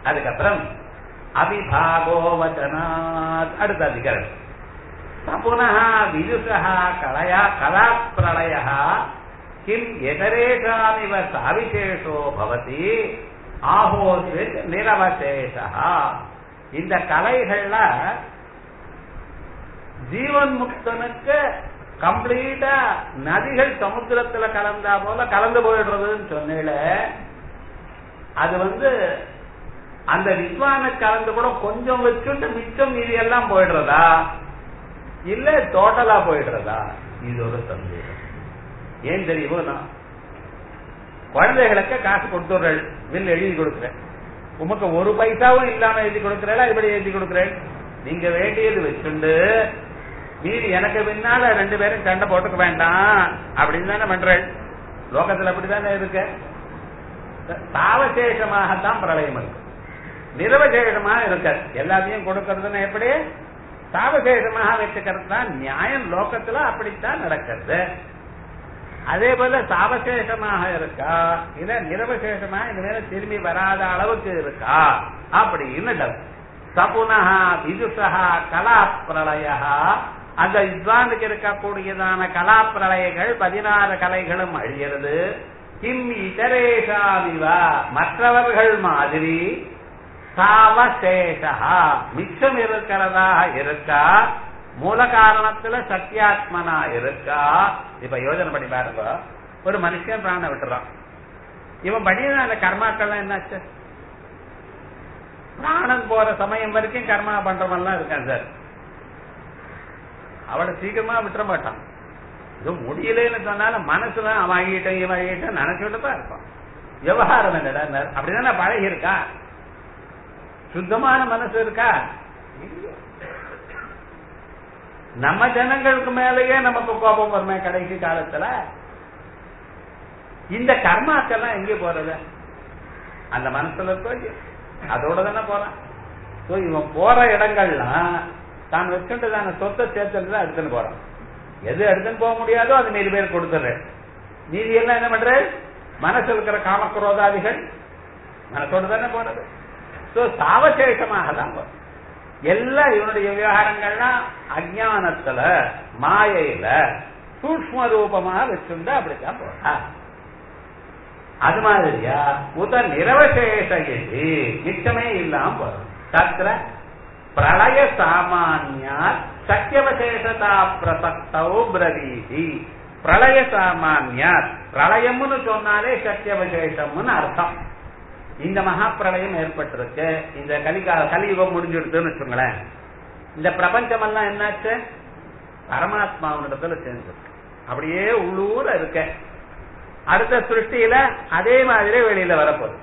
அதுக்கப்புறம் அபிபாகோ வச்சனாத் அடுத்த அதிகரணம் புனः விதுஷः கலயா கலா பிரளயः கிம் எதரேஷாமிவ சாவிசேஷோ பவதி ஆஹோஸ்வித் நிரவசேஷா இந்த கலைகள்ல ஜீவன் முக்தனுக்கு கம்ப்ளீட்டா நதிகள் சமுத்திரத்துல கலந்தா போல கலந்து போயிடுறதுன்னு சொன்னேல அது வந்து அந்த வித்வான கலந்து கூட கொஞ்சம் வச்சுட்டு மிச்சம் மீதி எல்லாம் போயிடுறதா இல்ல டோட்டலா போயிடுறதா இது ஒரு சந்தேகம் ஏன் தெரியுமோ குழந்தைகளுக்கு காசு கொடுத்துடுறேன் வில் எழுதி கொடுக்குறேன் உமக்கு ஒரு பைசாவும் இல்லாம எழுதி கொடுக்குறேன் இப்படி எழுதி கொடுக்குறேன் நீங்க வேண்டியது வச்சுண்டு மீதி எனக்கு பின்னால ரெண்டு பேரும் சண்டை போட்டுக்க வேண்டாம் அப்படின்னு தானே பண்றேன் லோகத்துல அப்படித்தானே இருக்க சாவசேஷமாகத்தான் பிரளயம் இருக்கு நிரவசேஷமா இருக்காது எல்லாத்தையும் கொடுக்கறதுன்னு எப்படி சாவசேஷமாக வச்சுக்கிறது தான் நியாயம் லோகத்துல அப்படித்தான் நடக்கிறது அதே போல சாவசேஷமாக இருக்கா இல்ல நிரவசேஷமா இனிமேல திரும்பி வராத அளவுக்கு இருக்கா அப்படின்னு சபுனா விதுஷா கலா பிரளய அந்த வித்வானுக்கு இருக்கக்கூடியதான கலா பிரளயங்கள் பதினாறு கலைகளும் அழிகிறது கிம் இதரேஷாவிவா மற்றவர்கள் மாதிரி சாவசேஷா மிச்சம் இருக்கிறதாக இருக்கா மூல காரணத்துல சத்தியாத்மனா இருக்கா இப்ப யோஜனை பண்ணி பாருங்க ஒரு மனுஷன் பிராண விட்டுறான் இவன் பண்ணின அந்த கர்மாக்கள்லாம் என்னாச்சு பிராணம் போற சமயம் வரைக்கும் கர்மா பண்றவன்லாம் இருக்கான் சார் அவளை சீக்கிரமா விட்டுற மாட்டான் இது முடியலன்னு சொன்னாலும் மனசுல அவன் ஆகிட்டேன் இவன் ஆகிட்டேன் நினைச்சுட்டு தான் இருப்பான் விவகாரம் என்னடா அப்படிதானே பழகி இருக்கா சுத்தமான மனசு இருக்கா நம்ம ஜனங்களுக்கு மேலேயே நமக்கு கோபம் வருமே கடைசி காலத்துல இந்த கர்மாக்கெல்லாம் எங்க போறது அந்த மனசுல இருக்கோ அதோட தானே போறான் சோ இவன் போற இடங்கள்லாம் தான் வச்சுட்டு தான சொத்தை சேர்த்துட்டு எடுத்துன்னு போறான் எது எடுத்துன்னு போக முடியாதோ அது மீதி பேர் கொடுத்துடுறேன் மீதி எல்லாம் என்ன பண்ற மனசுல இருக்கிற காமக்ரோதாதிகள் மனசோடு தானே போறது சோ சாவசேஷமாக தான் போறது எல்லாம் இவனுடைய விவகாரங்கள்லாம் அஜானத்துல மாயையில சூக்ம ரூபமா வச்சிருந்தா அப்படித்தான் போறா அது மாதிரியா உத நிரவசேஷ எதி மிச்சமே இல்லாம போறோம் தத்திர பிரளய சாமானியா சக்கியவசேஷதா பிரசக்தோ பிரவீதி பிரளய சாமானியா பிரளயம்னு சொன்னாலே சக்கியவசேஷம்னு அர்த்தம் இந்த மகா பிரளயம் ஏற்பட்டிருக்கு இந்த கலிகால கலியுகம் முடிஞ்சிடுதுன்னு வச்சுங்களேன் இந்த பிரபஞ்சம் எல்லாம் என்னாச்சு பரமாத்மாவினிடத்துல சேர்ந்துருக்கு அப்படியே உள்ளூர இருக்க அடுத்த சிருஷ்டியில அதே மாதிரி வெளியில வரப்போகுது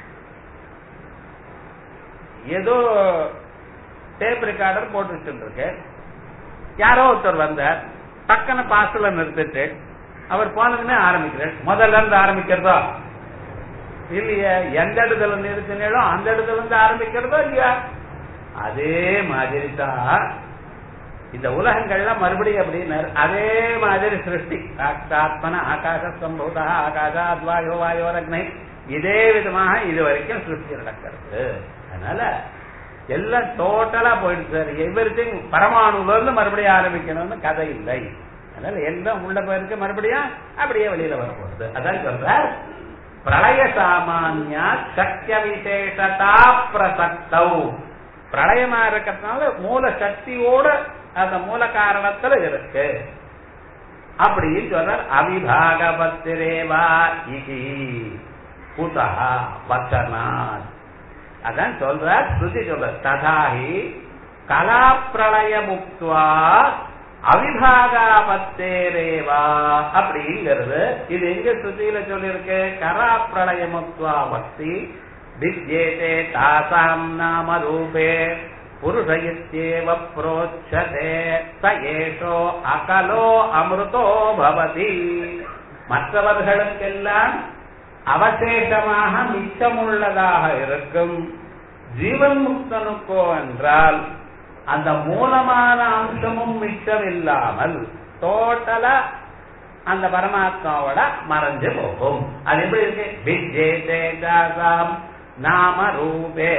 ஏதோ டேப் ரெக்கார்டர் போட்டு வச்சுருக்கு யாரோ ஒருத்தர் வந்தார் டக்குன்னு பாசல நிறுத்திட்டு அவர் போனதுமே ஆரம்பிக்கிறார் முதல்ல இருந்து ஆரம்பிக்கிறதோ இல்லையா எந்த இடத்துல நிறுத்தினோ அந்த இடத்துல இருந்து ஆரம்பிக்கிறதோ இல்லையா அதே மாதிரி தான் இந்த உலகங்கள்லாம் மறுபடியும் அப்படின்னாரு அதே மாதிரி சிருஷ்டி ஆத்மன ஆகாச சம்பூதா ஆகாசாத் வாயோ வாயோரக்னை இதே விதமாக இது வரைக்கும் சிருஷ்டி நடக்கிறது அதனால எல்லாம் டோட்டலா போயிடுச்சு சார் எவ்ரி திங் பரமாணுல இருந்து மறுபடியும் ஆரம்பிக்கணும்னு கதை இல்லை அதனால எல்லாம் உள்ள போயிருக்கு மறுபடியும் அப்படியே வெளியில வர போகுது அதான் சொல்ற பிரளய சாமானியா சக்கிய விசேஷதா பிரசக்தௌ பிரளயமா இருக்கிறதுனால மூல சக்தியோட அந்த மூல காரணத்துல இருக்கு அப்படின்னு சொல்றார் அவிபாகவத்திரேவா இகி புதா வச்சனாத் அதான் சொல்றார் ஸ்ருதி சொல்ற ததாஹி கலா பிரளய முக்துவா அவிபாகாபத்தேரேவா அப்படிங்கிறது இது எங்க ஸ்ருதியில சொல்லியிருக்கு கரா பிரளய முக்துவா பக்தி வித்யேதே தாசாம் நாம ரூபே புருஷ இத்யேவ புரோச்சதே ச ஏஷோ அகலோ அமிர்தோ பவதி மற்றவர்களுக்கெல்லாம் அவசேஷமாக மிச்சமுள்ளதாக இருக்கும் ஜீவன் முக்தனுக்கோ என்றால் அந்த மூலமான அம்சமும் மிச்சம் இல்லாமல் டோட்டலா அந்த பரமாத்மாவோட மறைஞ்சு போகும் அது எப்படி இருக்கு விஜே தேஜாசாம் நாமரூபே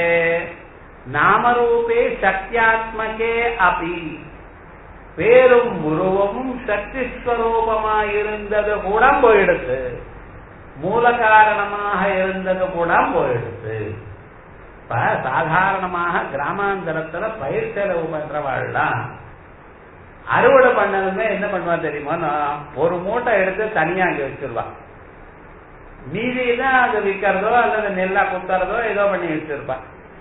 நாமரூபே சக்தியாத்மகே அபி பேரும் உருவமும் சக்தி ஸ்வரூபமாயிருந்தது கூட போயிடுது மூல காரணமாக இருந்தது கூட போயிடுது இப்ப சாதாரணமாக கிராமாந்தரத்துல பயிர் செலவு பண்றவாள்லாம் அறுவடை பண்ணதுமே என்ன பண்ணுவா தெரியுமா ஒரு மூட்டை எடுத்து தனியா அங்க வச்சிருவா மீதி தான் அது விற்கிறதோ அல்லது நெல்லா குத்துறதோ ஏதோ பண்ணி வச்சிருப்பா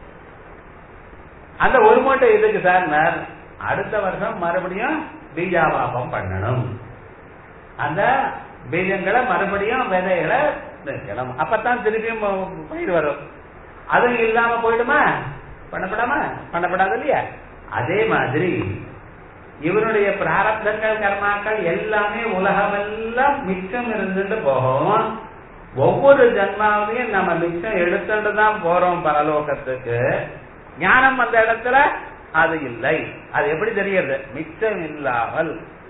அந்த ஒரு மூட்டை இதுக்கு சார் அடுத்த வருஷம் மறுபடியும் பீஜாவாபம் பண்ணணும் அந்த பீஜங்களை மறுபடியும் விதைகளை வைக்கணும் அப்பதான் திருப்பியும் பயிர் வரும் அதுவும் இல்லாம போயிடுமா பண்ணப்படாமா பண்ணப்படாது இல்லையா அதே மாதிரி இவனுடைய பிராரப்தங்கள் கர்மாக்கள் எல்லாமே உலகமெல்லாம் மிச்சம் இருந்துட்டு போகும் ஒவ்வொரு ஜன்மாவையும் நம்ம மிச்சம் எடுத்துட்டு தான் போறோம் பரலோகத்துக்கு ஞானம் அந்த இடத்துல அது இல்லை அது எப்படி தெரியுது மிச்சம் இல்லாமல்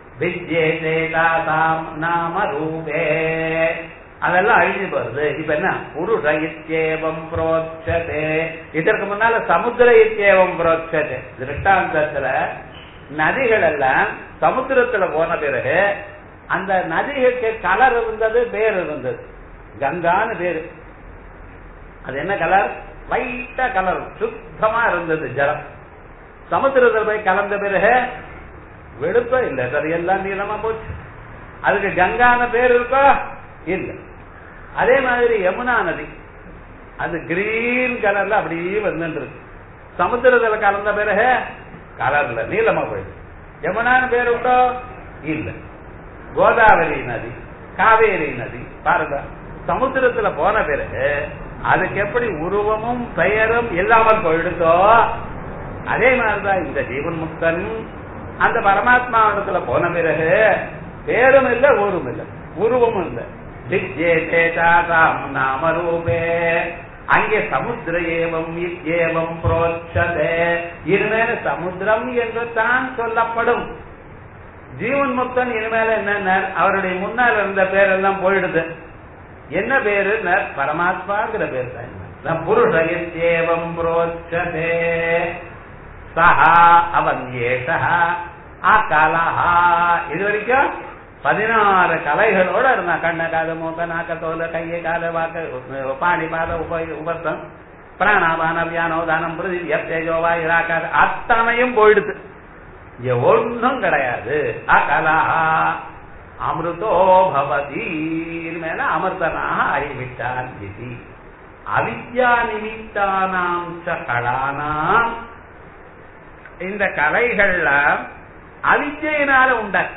நாம ரூபே அதெல்லாம் அழிஞ்சு போறது இப்ப என்ன புருஷ இத்தியேவம் புரோட்சதே இதற்கு முன்னால சமுத்திர இத்தியேவம் புரோட்சதே திருஷ்டாந்தத்துல நதிகள் எல்லாம் சமுத்திரத்துல போன பிறகு அந்த நதிகளுக்கு கலர் இருந்தது பேர் இருந்தது கங்கான்னு பேரு அது என்ன கலர் லைட்டா கலர் சுத்தமா இருந்தது ஜலம் சமுத்திரத்தில் போய் கலந்த பிறகு வெளுப்ப இல்ல அது எல்லாம் நீளமா போச்சு அதுக்கு கங்கான பேர் இருக்கோ இல்ல அதே மாதிரி யமுனா நதி அது கிரீன் கலர்ல அப்படியே வந்துட்டு இருக்கு சமுத்திரத்துல கலந்த பிறகு கலர்ல நீளமா போயிடுச்சு யமுனான்னு பேர் உண்டோ இல்ல கோதாவரி நதி காவேரி நதி பாருங்க சமுத்திரத்துல போன பிறகு அதுக்கு எப்படி உருவமும் பெயரும் இல்லாமல் போயிடுதோ அதே மாதிரிதான் இந்த ஜீவன் முக்தன் அந்த பரமாத்மா இடத்துல போன பிறகு பேரும் இல்ல ஊரும் இல்ல உருவமும் இல்ல நாமரூபே அங்கே சமுத்திர ஏவம் ஏவம் புரோச்சதே இனிமேல சமுத்திரம் என்று தான் சொல்லப்படும் ஜீவன் முக்தன் இனிமேல என்ன அவருடைய முன்னால் இருந்த பேரெல்லாம் போயிடுது என்ன பேரு பரமாத்மாங்கிற பேர் தான் புருஷயத்தேவம் புரோச்சதே சஹா அவன் ஏஷா அகலஹா இது வரைக்கும் பதினாறு கலைகளோட இருந்தான் கண்ண காது மூக்க நாக்க தோல கையை கால வாக்க பாணி பாத உப உபத்தம் பிராணாபான வியானோதானம் பிரதிஜோவா இராக்காது அத்தனையும் போயிடுது இங்க ஒன்றும் கிடையாது அகலஹா அமிர்தோ பவதி மேல அமிர்தனாக ஆகிவிட்டான் இது அவித்யா நிமித்தானாம் கலானாம் இந்த கலைகள்ல அவித்யினால உண்டாச்சு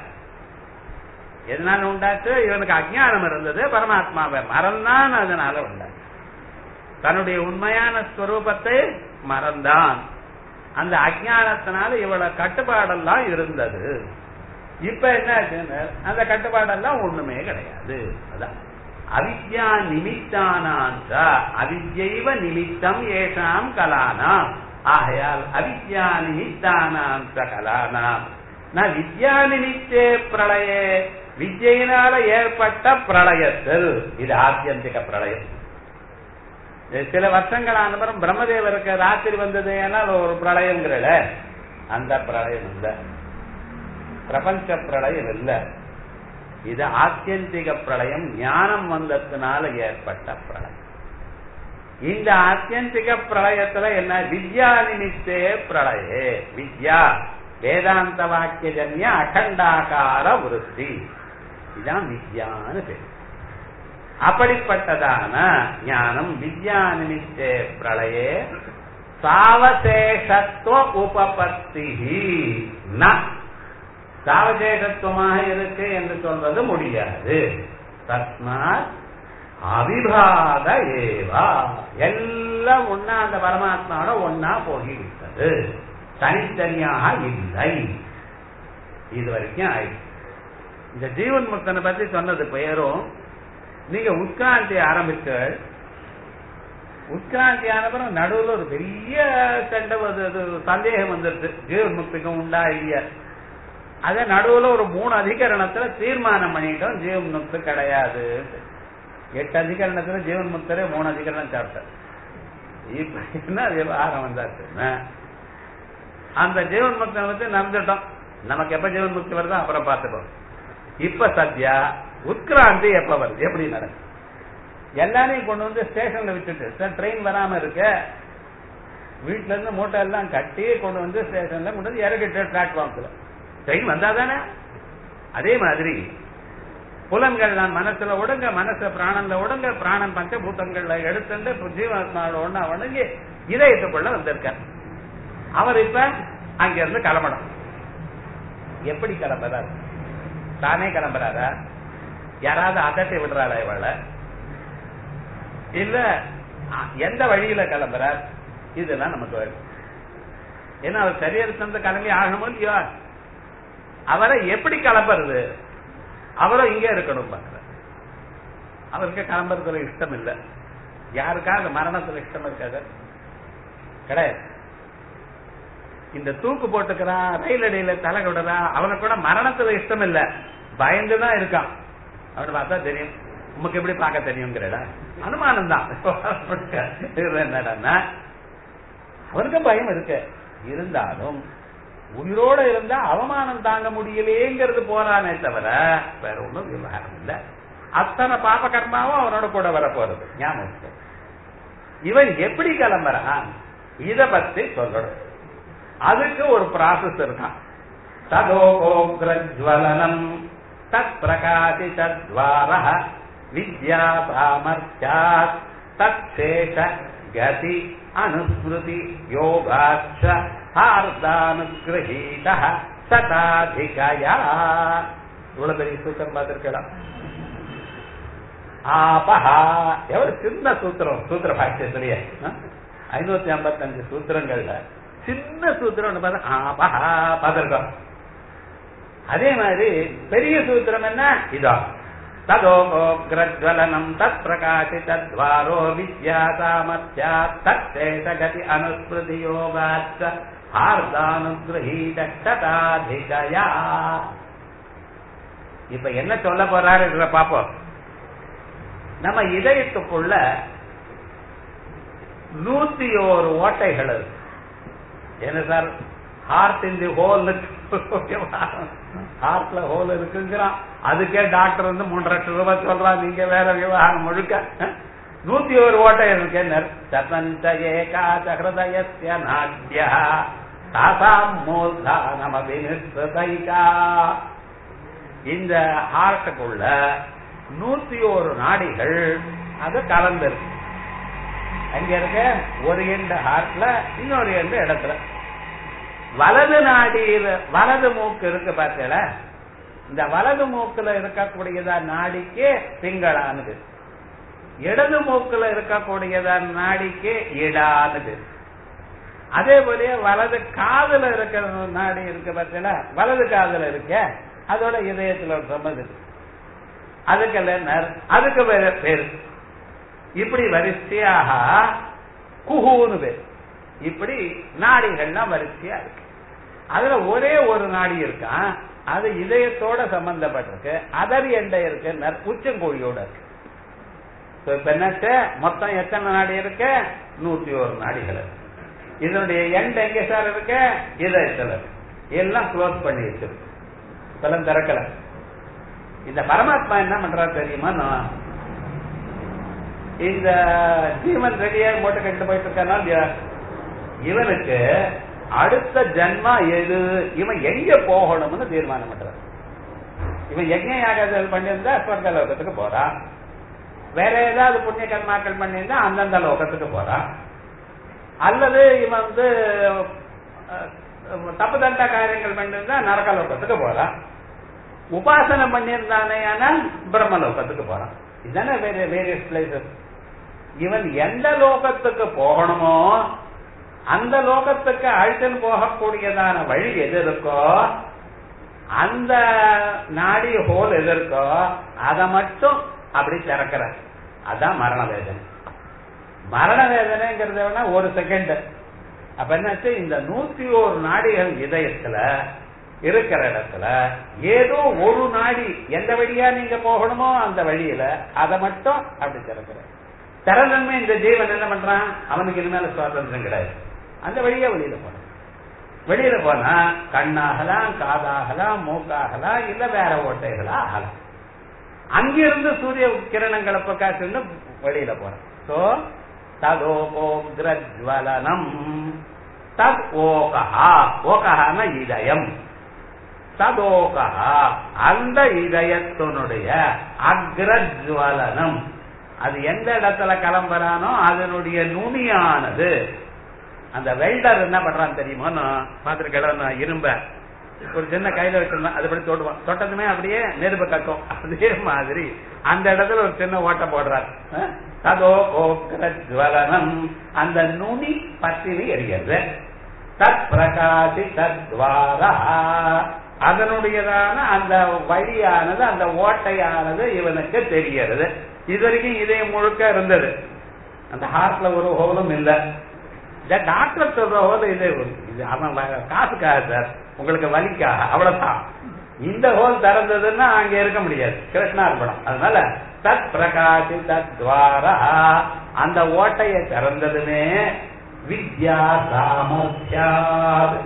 எதனால உண்டாச்சு இவனுக்கு அஜானம் இருந்தது பரமாத்மாவை மறந்தான் அதனால உண்டாச்சு தன்னுடைய உண்மையான ஸ்வரூபத்தை மறந்தான் அந்த அஜானத்தினால இவ்வளவு கட்டுப்பாடெல்லாம் இருந்தது இப்ப என்ன அந்த கட்டுப்பாடெல்லாம் ஒண்ணுமே கிடையாது அதான் அவித்யா நிமித்தானான்ற அவித்யைவ நிமித்தம் ஏஷாம் கலானாம் ஆகையால் அவித்யா நிமித்தானாம் கலானாம் நான் வித்யா நிமித்தே பிரளயே வித்யினால ஏற்பட்ட பிரளயத்தில் இது ஆத்தியந்திக பிரளயம் சில வருஷங்கள் ஆனபுறம் பிரம்மதேவருக்கு ராத்திரி வந்தது ஏன்னா ஒரு பிரளயங்கிறல அந்த பிரளயம் இல்ல பிரபஞ்ச பிரளயம் இல்ல இது ஆத்தியந்திக பிரளயம் ஞானம் வந்ததுனால ஏற்பட்ட பிரளயம் இந்த ஆத்தியந்திக பிரளயத்துல என்ன வித்யா நிமித்தே பிரளயே வித்யா வேதாந்த வாக்கியஜன்ய அகண்டாகார விருத்தி இதுதான் வித்யான்னு பேர் அப்படிப்பட்டதான ஞானம் வித்யா நிமித்தே பிரளயே சாவசேஷத்துவ உபபத்தி சாவசேஷத்துவமாக இருக்கு என்று சொல்றது முடியாது தஸ்மாத் அவிபாக ஏவா எல்லாம் ஒன்னா அந்த பரமாத்மாவோட ஒன்னா போகிவிட்டது தனித்தனியாக இல்லை இது வரைக்கும் ஆயிடுச்சு இந்த ஜீவன் முக்தனை பத்தி சொன்னது பெயரும் நீங்க உட்கிராந்தி ஆரம்பிச்சு உட்கிராந்தி ஆனப்புறம் நடுவில் ஒரு பெரிய சண்டை சந்தேகம் வந்துருச்சு ஜீவன் முக்திக்கும் உண்டா இல்லையா அத நடுவுல ஒரு மூணு அதிகரணத்துல தீர்மானம் பண்ணிட்டோம் ஜீவன் முக்து கிடையாது எட்டு அதிகரணத்துல ஜீவன் முக்தரே மூணு அதிகரணம் சாப்பிட்டார் இப்ப என்ன விவகாரம் வந்தாச்சுன்னா அந்த ஜீவன் முக்தி வந்து நடந்துட்டோம் நமக்கு எப்ப ஜீவன் முக்தி வருதோ அப்புறம் பார்த்துப்போம் இப்ப சத்யா உட்கிராந்தி எப்ப வருது எப்படி நடக்கும் எல்லாரையும் கொண்டு வந்து ஸ்டேஷன்ல விட்டுட்டு சார் ட்ரெயின் வராம இருக்க வீட்டுல இருந்து மூட்டை எல்லாம் கட்டி கொண்டு வந்து ஸ்டேஷன்ல கொண்டு வந்து இறக்கிட்டு பிளாட்ஃபார்ம்ஸ்ல ட்ரெயின் வந்தாதானே அதே மாதிரி புலன்கள் நான் மனசுல ஒடுங்க மனசு பிராணன்ல ஒடுங்க பிராணன் பஞ்சபூதங்கள்ல எடுத்துட்டு ஜீவாத்மாவோட ஒண்ணா ஒடுங்கி இதயத்துக்குள்ள வந்திருக்கார் அவர் இப்ப அங்க இருந்து கிளம்பணும் எப்படி கிளம்புறாரு தானே கிளம்புறாரா யாராவது அதட்டி விடுறாளா இவள இல்ல அ- எந்த வழியில கிளம்புறார் இதெல்லாம் நமக்கு வேணும் ஏன்னா அவர் சரீரத்திலிருந்து கிளம்பி ஆகணுமோ இல்லையோ அவரை எப்படி கிளம்புறது அவரும் இங்கே இருக்கணும் பாக்குற அவருக்கு கிளம்புறதுல இஷ்டம் இல்ல யாருக்காவது மரணத்துல இஷ்டம் இருக்காது கிடையாது இந்த தூக்கு போட்டுக்கிறான் ரயில் அடியில தலை விடுறான் அவனுக்கு கூட மரணத்துல இஷ்டம் இல்ல பயந்துதான் இருக்கான் அவனை பார்த்தா தெரியும் உமக்கு எப்படி பார்க்க தெரியுங்கிறடா அனுமானம் தான் இது என்னடான்னா அவருக்கும் பயம் இருக்கு இருந்தாலும் உயிரோட இருந்தா அவமானம் தாங்க முடியலேங்கிறது போறானே தவிர வேற ஒண்ணும் விவகாரம் இல்ல அத்தனை பாப கர்மாவும் அவனோட கூட வர போறது ஞாபகம் வச்சுக்கோ. இவன் எப்படி கிளம்புறான் இத பத்தி சொல்லணும் அதுக்கு ஒரு ப்ராசஸ் இருக்கான் ததோகோக்ரஜ்வலனம் தத் பிரகாசி தத்வார வித்யா சாமர்த்தியாத் தத்சேஷ கதி அனுஸ்மிருதி யோகாச்ச ஹார்தானுகிரகீத சதாதிகயா இவ்வளவு பெரிய சூத்திரம் பார்த்திருக்கலாம் ஆபஹா எவ்வளவு சின்ன சூத்திரம் சூத்திர பாஷ்யத்திலேயே ஐநூத்தி ஐம்பத்தஞ்சு சூத்திரங்கள்ல சின்ன சூத்திரம் ஒண்ணு பார்த்தா ஆபஹா பார்த்திருக்கோம் அதே மாதிரி பெரிய சூத்திரம் என்ன இதோ ததோகோக்ரஜ்வலனம் தத் பிரகாசி தத்வாரோ வித்யா சாமர்த்தியா தத்தேஷ கதி அனுஸ்மிருதி யோகாச்ச ஹார்தானுகிரகீத சதாதிகயா இப்ப என்ன சொல்ல போறாரு இதுல பாப்போம் நம்ம இதயத்துக்குள்ள நூத்தி ஓரு ஓட்டைகள் இருக்கு என்ன sir heart in the hole ஹார்ட்ல ஹோல் இருக்குங்கிறான் அதுக்கே டாக்டர் வந்து மூன்று லட்சம் ரூபாய் சொல்றான் நீங்க வேற விவகாரம் முழுக்க நூத்தி ஒரு ஓட்டை இருக்கு சதந்த ஏகாச்ச ஹிருதயஸ்ய நாட்யா தாசாம் மூர்தானம் அபினிர்தைகா இந்த ஹார்ட்டுக்குள்ள நூத்தி ஒரு நாடிகள் அது கலந்துருக்கு அங்க இருக்க ஒரு எண்டு ஹார்ட்ல இன்னொரு எண்டு இடத்துல வலது நாடியில வலது மூக்கு இருக்கு பார்த்தீங்களா இந்த வலது மூக்குல இருக்கக்கூடியதா நாடிக்கு பிங்களானது இடது மூக்குல இருக்கக்கூடியதா நாடிக்கு இடானது அதே போல வலது காதுல இருக்கிற நாடி இருக்கு பார்த்தீங்களா வலது காதுல இருக்க அதோட இதயத்துல ஒரு சம்மது இருக்கு அதுக்கு நர் அதுக்கு வேற பேரு இப்படி வரிசையாக குஹூன்னு பேர் இப்படி நாடிகள்லாம் வரிசையா இருக்கு அதுல ஒரே ஒரு நாடி இருக்கான் அது இதயத்தோட சம்பந்தப்பட்டிருக்கு அதர் எண்டை இருக்கு நர் உச்சங்கோழியோட இருக்கு So, இப்ப என்னச்சு மொத்தம் எத்தனை நாடி இருக்கு நூத்தி ஒரு நாடிகள் இருக்கு இதனுடைய எண்ட் எங்க சார் இருக்கு இதயத்துல இருக்கு எல்லாம் க்ளோஸ் பண்ணி வச்சிருக்கு இப்பெல்லாம் திறக்கல இந்த பரமாத்மா என்ன பண்றாரு தெரியுமா நான் இந்த ஜீவன் ரெடியா மூட்டை கட்டு போயிட்டு இருக்கானா இல்லையா இவனுக்கு அடுத்த ஜன்மா எது இவன் எங்க போகணும்னு தீர்மானம் பண்றான் இவன் யஜ்ஞ யாகங்கள் பண்ணியிருந்தா ஸ்வர்க லோகத்துக்கு போறான் வேற ஏதாவது புண்ணிய கர்மாக்கள் பண்ணியிருந்தா அந்தந்த லோகத்துக்கு போறான் அல்லது இவன் வந்து அஹ், தப்பு தண்ட காரியங்கள் பண்ணியிருந்தா நரக லோகத்துக்கு போறான் உபாசனை பண்ணியிருந்தானே ஆனால் பிரம்மலோகத்துக்கு போறான் இதுதானே வேற வேரியஸ் பிளேசஸ் இவன் எந்த லோகத்துக்கு போகணுமோ அந்த லோகத்துக்கு அழைத்துன்னு போகக்கூடியதான வழி எது இருக்கோ அந்த நாடி ஹோல் எது இருக்கோ அதை மட்டும் அப்படி திறக்கிற அதான் மரண வேதனை மரண வேதனைங்கிறத விட ஒரு செகண்ட் அப்ப என்னாச்சு இந்த நூத்தி ஒரு நாடிகள் இதயத்துல இருக்கிற இடத்துல ஏதோ ஒரு நாடி எந்த வழியா நீங்க போகணுமோ அந்த வழியில அதை மட்டும் அப்படி திறக்கிற திறந்தன்மை இந்த ஜீவன் என்ன பண்றான் அவனுக்கு இனிமேல சுவாதந்திரம் கிடையாது அந்த வழியா வெளியில போறான் வெளியில போனா கண்ணாகலாம் காதாகலாம் மூக்காகலாம் இல்ல வேற ஓட்டைகளா ஆகலாம் அங்கிருந்து சூரிய கிரணங்களை பிரகாசம் வெளியில போறான் சோ ததோகோக்ரஜ்வலனம் தத் ஓகஹா ஓகஹான இதயம் ததோகஹா அந்த இதயத்தினுடைய அக்ரஜ்வலனம் அது எந்த இடத்துல கிளம்புறானோ அதனுடைய நுனியானது அந்த வெல்டர் என்ன பண்றான் தெரியுமோ பாத்திருக்கல இரும்ப ஒரு சின்ன கையில வச்சிருந்தான் அது படி தொடுவான் தொட்டதுமே அப்படியே நெருப்பு கட்டும் அதே மாதிரி அந்த இடத்துல ஒரு சின்ன ஓட்டம் போடுறார் ததோ ஜுவலனம் அந்த நுனி பத்தினி எரிகிறது தத் பிரகாசி தத்வாரா அதனுடையதான அந்த வழியானது அந்த ஓட்டையானது இவனுக்கு தெரிகிறது இது வரைக்கும் இதயம் முழுக்க இருந்தது அந்த ஹார்ட்ல ஒரு ஹோலும் இல்ல இந்த டாக்டர் சொல்ற ஹோல் இது இது அவன் காசுக்காக சார் உங்களுக்கு வலிக்காக அவ்வளவுதான் இந்த ஹோல் திறந்ததுன்னா அங்க இருக்க முடியாது கிருஷ்ணார்பணம் அதனால தத் பிரகாசி தத்வாரா அந்த ஓட்டையை திறந்ததுமே வித்யா சாமர்த்தியாது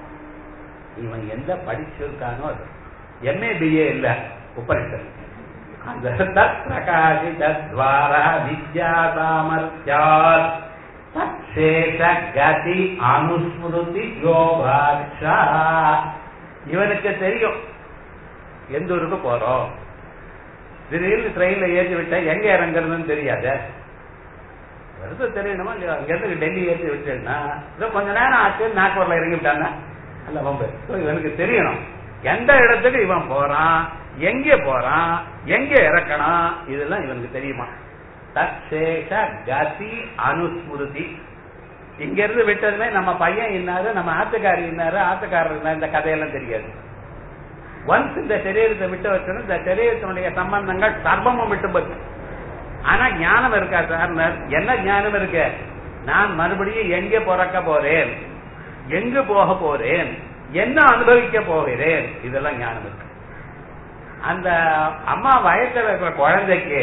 இவன் எந்த படிச்சிருக்கானோ அது எம்ஏ பிஏ இல்ல உபனிஷத் அந்த தத் பிரகாசி தத்வாரா வித்யா சாமர்த்தியாத் தற்சேஷ கதி அனுஸ்மிருதி யோகாட்சா இவனுக்கு தெரியும் எந்த ஊருக்கு போறோம் திடீர்னு ட்ரெயின்ல ஏற்றி விட்டா எங்க இறங்குறதுன்னு தெரியாது வருது தெரியணுமா இல்லையா அங்க இருந்து டெல்லி ஏற்றி விட்டேன்னா இதோ கொஞ்ச நேரம் ஆச்சு நாக்பூர்ல இறங்கி விட்டானா அல்ல பம்பு இவனுக்கு தெரியணும் எந்த இடத்துக்கு இவன் போறான் எங்க போறான் எங்க இறக்கணும் இதெல்லாம் இவனுக்கு தெரியுமா தற்சேஷ கதி அனுஸ்மிருதி இங்க இருந்து விட்டதுமே நம்ம பையன் இன்னாரு நம்ம ஆத்துக்காரி இன்னாரு ஆத்துக்காரர் இன்னாரு இந்த கதையெல்லாம் தெரியாது ஒன்ஸ் இந்த சரீரத்தை விட்டு வச்சோம் இந்த சரீரத்தினுடைய சம்பந்தங்கள் சர்வமும் விட்டு போச்சு ஆனா ஞானம் இருக்கா சார் என்ன ஞானம் இருக்கு நான் மறுபடியும் எங்க பிறக்க போறேன் எங்கு போக போறேன் என்ன அனுபவிக்க போகிறேன் இதெல்லாம் ஞானம் இருக்கு அந்த அம்மா வயசுல இருக்கிற குழந்தைக்கு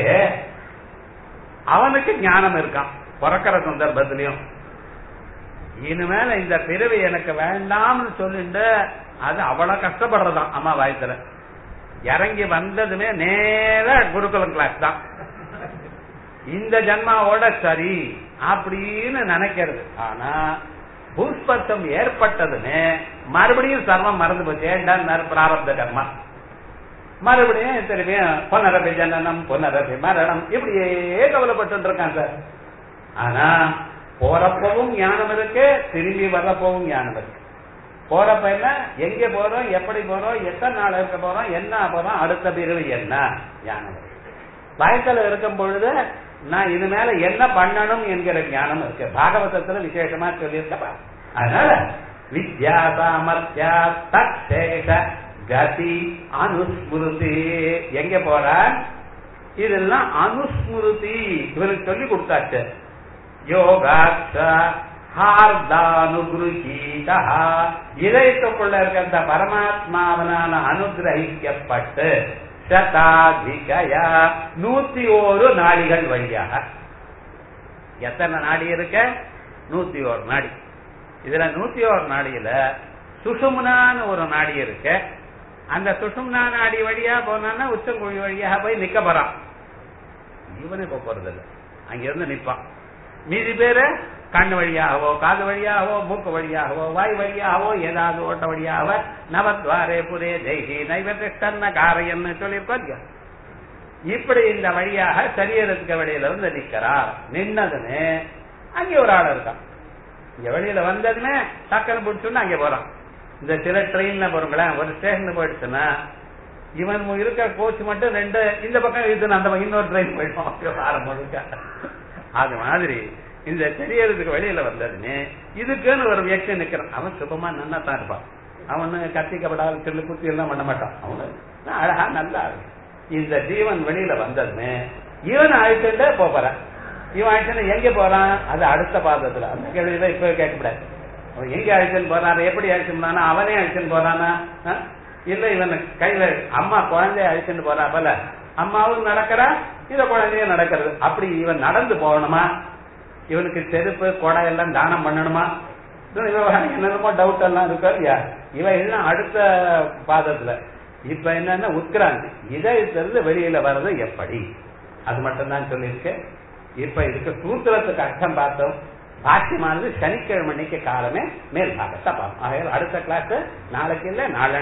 அவனுக்கு ஞானம் இருக்கான் பிறக்கிற சந்தர்ப்பத்திலையும் இனிமேல இந்த பிறவி எனக்கு வேண்டாம்னு சொல்லிட்டு அது அவ்வளவு கஷ்டப்படுறதாம் அம்மா வயசுல இறங்கி வந்ததுமே நேர குருகுலம் கிளாஸ் தான் இந்த ஜன்மாவோட சரி அப்படின்னு நினைக்கிறது ஆனா புஷ்பத்தம் ஏற்பட்டதுமே மறுபடியும் சர்வம் மறந்து போச்சு ஏண்டா பிராரப்த கர்மா மறுபடியும் திரும்பியும் புனரபி ஜனனம் புனரபி மரணம் இப்படியே கவலைப்பட்டு இருக்கான் சார் ஆனா போறப்பவும் ஞானம் இருக்கு திரும்பி வர்றப்பவும் ஞானம் இருக்கு போறப்ப என்ன எங்க போறோம் எப்படி போறோம் எத்தனை நாள் இருக்க போறோம் என்ன போறோம் அடுத்த பிரிவு என்ன ஞானம் இருக்கு வயசுல இருக்கும் பொழுது நான் இது மேல என்ன பண்ணணும் என்கிற ஞானம் இருக்கு பாகவதத்துல விசேஷமா சொல்லியிருக்கப்பா அதனால வித்யா சாமர்த்தியா தற்சேஷ கதி அனுஸ்மிருதி எங்க போற இதெல்லாம் அனுஸ்மிருதி இவனுக்கு சொல்லி கொடுத்தாச்சு யோகாட்ச ஹார்தானுகிருஹீதா இதயத்துக்குள்ள இருக்க அந்த பரமாத்மாவனால அனுகிரகிக்கப்பட்டு சதாதிகயா நூத்தி ஓரு நாடிகள் வழியாக எத்தனை நாடி இருக்க நூத்தி ஓரு நாடி இதுல நூத்தி ஓரு நாடியில சுஷும்னான்னு ஒரு நாடி இருக்கு அந்த சுஷும்னா நாடி வழியா போனான்னா உச்சங்குழி வழியாக போய் நிக்க போறான் இவனே இப்ப போறது இல்ல அங்க இருந்து நிப்பான் மீதி பேரு கண் வழியாகவோ காது வழியாகவோ மூக்கு வழியாகவோ வாய் வழியாகவோ ஏதாவது ஓட்ட வழியாக நவத்வாரே புரே ஜெய்கி நைவத்திஷ்டன்ன காரையன்னு சொல்லியிருக்கோம் இல்லையா? இப்படி இந்த வழியாக சரீரத்துக்கு வெளியில வந்து நிக்கிறார் நின்னதுன்னு அங்கே ஒரு ஆள் இருக்கான் இங்க வெளியில வந்ததுமே டக்குன்னு பிடிச்சோன்னு அங்கே போறான் இந்த சில ட்ரெயின்ல போறோங்களேன் ஒரு ஸ்டேஷன் போயிடுச்சுன்னா இவன் இருக்கிற கோச் மட்டும் ரெண்டு இந்த பக்கம் இழுத்துன்னு அந்த பக்கம் இன்னொரு ட்ரெயின் போயிடும் ஆரம் முழுக்க அது மாதிரி இந்த தெரியறதுக்கு வெளியில வந்ததுன்னு இதுக்குன்னு ஒரு வியக்தி நிக்கிறான் அவன் சுகமா நன்னா தான் இருப்பான் அவனு கத்திக்கப்படாத சொல்லி குத்தி எல்லாம் பண்ண மாட்டான் அவனு அழகா நல்லா இருக்கு இந்த ஜீவன் வெளியில வந்ததுன்னு இவன் அழைச்சுட்டே போறான் இவன் அழைச்சுன்னு எங்க போறான் அது அடுத்த பாதத்துல அந்த கேள்வியில இப்ப கேட்கக்கூடாது அவன் எங்க அழைச்சுன்னு போறான் எப்படி அழைச்சுன்னு அவனே அழைச்சுன்னு போறானா இல்ல இவன் கையில அம்மா குழந்தைய அழைச்சுன்னு போறா போல அம்மாவும் நடக்கிறா இத குழந்தைய நடக்கிறது அப்படி இவன் நடந்து போகணுமா இவனுக்கு செருப்பு கொடை எல்லாம் தானம் பண்ணணுமா இது விவகாரம் என்னென்னமோ டவுட் எல்லாம் இருக்கா இல்லையா இவன் எல்லாம் அடுத்த பாதத்துல இப்ப என்னன்னா உட்கிராந்தி இதயத்திலிருந்து வெளியில வர்றது எப்படி அது மட்டும் தான் சொல்லியிருக்கேன் இப்ப இதுக்கு சூத்திரத்துக்கு அர்த்தம் பார்த்தோம் பாக்கியமானது சனிக்கிழமை அன்னைக்கு காலமே மேல் பாகத்தை பார்ப்போம் ஆகையால் அடுத்த கிளாஸ் நாளைக்கு இல்ல நாளை